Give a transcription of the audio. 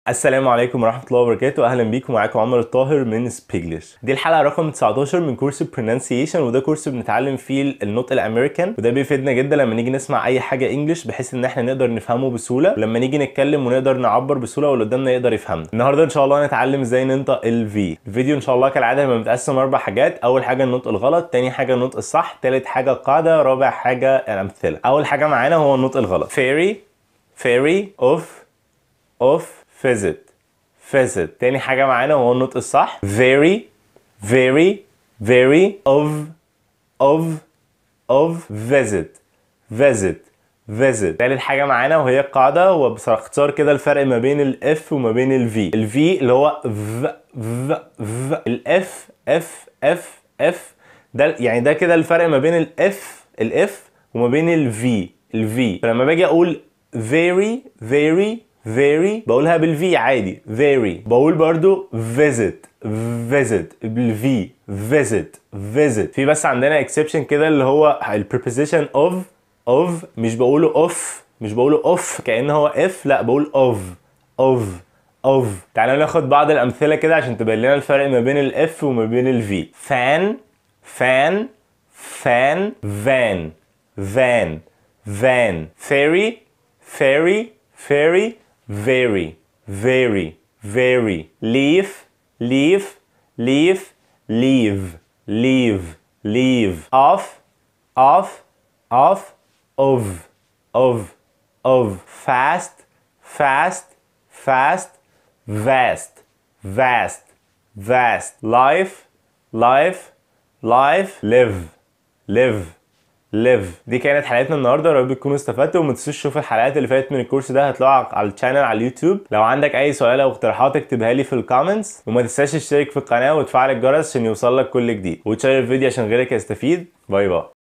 السلام عليكم ورحمة الله وبركاته أهلا بيكم معاكم عمر الطاهر من سبيجلش دي الحلقة رقم 19 من كورس pronunciation وده كورس بنتعلم فيه النطق الأمريكان وده بيفيدنا جدا لما نيجي نسمع أي حاجة إنجلش بحيث إن إحنا نقدر نفهمه بسهولة ولما نيجي نتكلم ونقدر نعبر بسهولة واللي قدامنا يقدر يفهمنا النهاردة إن شاء الله هنتعلم إزاي ننطق ال V الفيديو إن شاء الله كالعادة هيبقى متقسم أربع حاجات أول حاجة النطق الغلط تاني حاجة النطق الصح تالت حاجة قاعدة رابع حاجة الأمثلة أول حاجة معانا هو النطق الغلط fairy fairy of of visit visit تاني حاجة معانا هو النطق الصح very very very of of of visit visit visit تالت حاجة معانا وهي القاعدة هو بصراحة اختصار كده الفرق ما بين الاف وما بين الفي الفي اللي هو v v v الاف اف اف اف ده يعني ده كده الفرق ما بين الاف الاف وما بين الفي الفي فلما باجي اقول very very very بقولها بالفي عادي very بقول برضو visit visit بالفي visit visit في بس عندنا exception كده اللي هو ال preposition of of مش بقوله of مش بقوله of كأن هو if لا بقول of of of تعالوا ناخد بعض الأمثلة كده عشان تبين لنا الفرق ما بين ال F وما بين ال V fan fan fan van van van fairy fairy fairy very very very leaf leaf leaf leave leave leave off off off of of of fast fast fast vast vast vast life life life live live live دي كانت حلقتنا النهارده يا رب تكونوا استفدتوا وما تنسوش تشوفوا الحلقات اللي فاتت من الكورس ده هتلاقوها على الشانل على اليوتيوب لو عندك اي سؤال او اقتراحات اكتبها لي في الكومنتس وما تنساش تشترك في القناه وتفعل الجرس عشان يوصلك كل جديد وتشير الفيديو عشان غيرك يستفيد باي باي